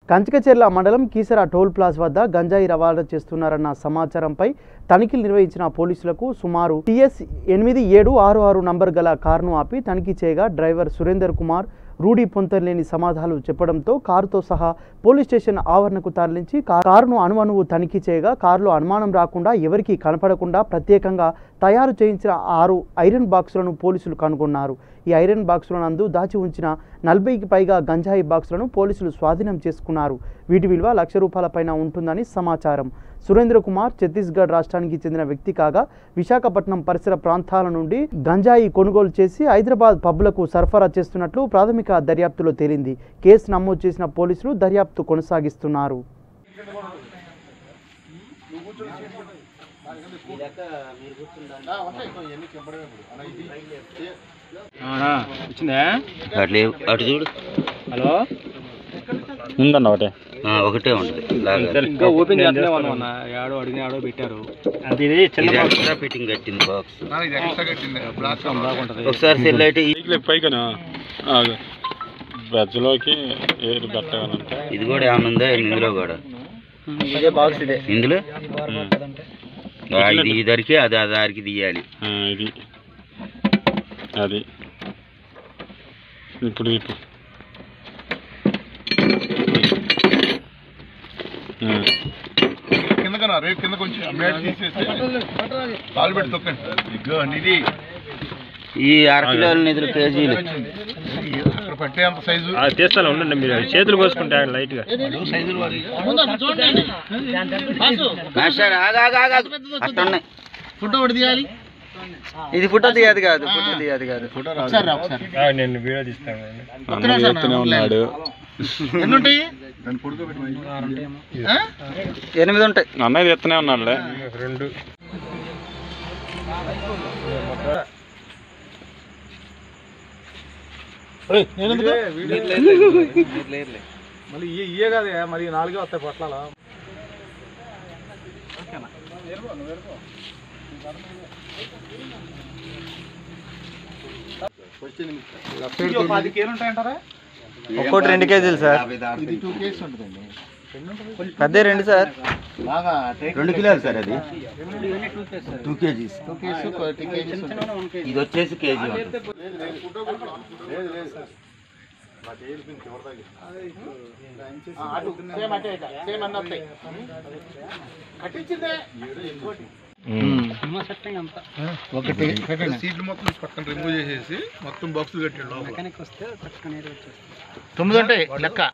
కంచికచెర్ల మండలం కీసర టోల్ ప్లాజ్ వద్ద గంజాయి రవాణా చేస్తున్నారన్న సమాచారంపై తనిఖీలు నిర్వహించిన పోలీసులకు సుమారు టిఎస్ ఎనిమిది ఏడు ఆరు ఆరు నంబర్ గల కారును ఆపి తనిఖీ చేయగా డ్రైవర్ సురేందర్ కుమార్ రూఢీ పొంతలేని సమాధానాలు చెప్పడంతో కారుతో సహా పోలీస్ స్టేషన్ ఆవరణకు తరలించి కా- కారును అణువణువు తనిఖీ చేయగా కారులో అనుమానం రాకుండా ఎవరికీ కనపడకుండా ప్రత్యేకంగా తయారు చేయించిన ఆరు ఐరన్ బాక్సులను పోలీసులు కనుగొన్నారు ఈ ఐరన్ బాక్సుల నందు దాచి ఉంచిన నలభైకి పైగా గంజాయి బాక్సులను పోలీసులు స్వాధీనం చేసుకున్నారు వీటి విలువ లక్ష రూపాయల పైన ఉంటుందని సమాచారం సురేంద్ర కుమార్ ఛత్తీస్గఢ్ రాష్ట్రానికి చెందిన వ్యక్తి కాగా విశాఖపట్నం పరిసర ప్రాంతాల నుండి గంజాయి కొనుగోలు చేసి హైదరాబాద్ పబ్బులకు సరఫరా చేస్తున్నట్లు ప్రాథమిక దర్యాప్తులో తేలింది కేసు నమోదు చేసిన పోలీసులు దర్యాప్తు కొనసాగిస్తున్నారు వచ్చిందా అట్లే అటు చూడు హలో ఉందన్న ఒకటే ఆ, ఒకటే ఉంటుంది లాగా ఇంకా ఓపెన్ చేస్తూనే ఉన్నాం అన్న ఆడో అడిగిన ఆడో పెట్టారు అది ఇది చిన్న ఇది ఎక్స్ట్రా ఫిట్టింగ్ కట్టింది బాక్స్ బాగుంటది ఒకసారి సెల్ అయితే ఈ- పైకి పైకనా వెజ్లోకి ఏరు పెట్టగలంటే ఇది కూడా ఏమైనా ఉందా ఇందులో కూడా ఇదే బాక్స్ ఇదే ఇందులో ఆ, ఇది ఇదరికి అది ఆ దారికి తీయాలి ఇది అది ఇప్పుడు ఇప్పుడు ఆ, కిందకనా రేపు కింద కొంచెం మేడ తీసేస్తే కాలు పెట్టి తొక్కండి ఇగో ఇది ఈ అర కిలోల నిధులు కేజీలు అక్కడ పట్టే అంత సైజు అది తీస్తాను ఉండండి మీరు చేతులు కోసుకుంటే లైట్గా మాస్టర్ ఆగా ఆగా ఆగా అట్ట ఉన్నాయి ఇది ఫోటో తీయదు కాదు ఫోటో తీయదు కాదు నేను వీడియో తీస్తాను అన్న ఎత్తునే ఉన్నాడు దాన్ని పొడుకోబెట్టి ఎనిమిది ఉంటాయి అన్నది ఎత్తనే ఉన్నాడులే రెండు మళ్ళీ ఇయ్యే కాదు మరి నాలుగే వస్తాయి పొట్లాల పది కేలు ఉంటాయంటారా ఒక్కోటి రెండు కేజీలు సార్ ఇది టూ కేజీస్ ఉంటుందండి పెద్ద రెండు సార్ బాగా రెండు కిలోలు సార్ అది two KGs two KGs two KGs ఉంటాయి ఇది వచ్చేసి కేజీ ఉంటుంది. సేమ్ అంటే సేమ్ అన్న వస్తాయి కట్టించిందే ఒకటి సీట్లు మొత్తం పక్కన రిమూవ్ చేసేసి మొత్తం బాక్సులు కట్టాడు లోపల తొమ్మిది ఉంటాయి లెక్క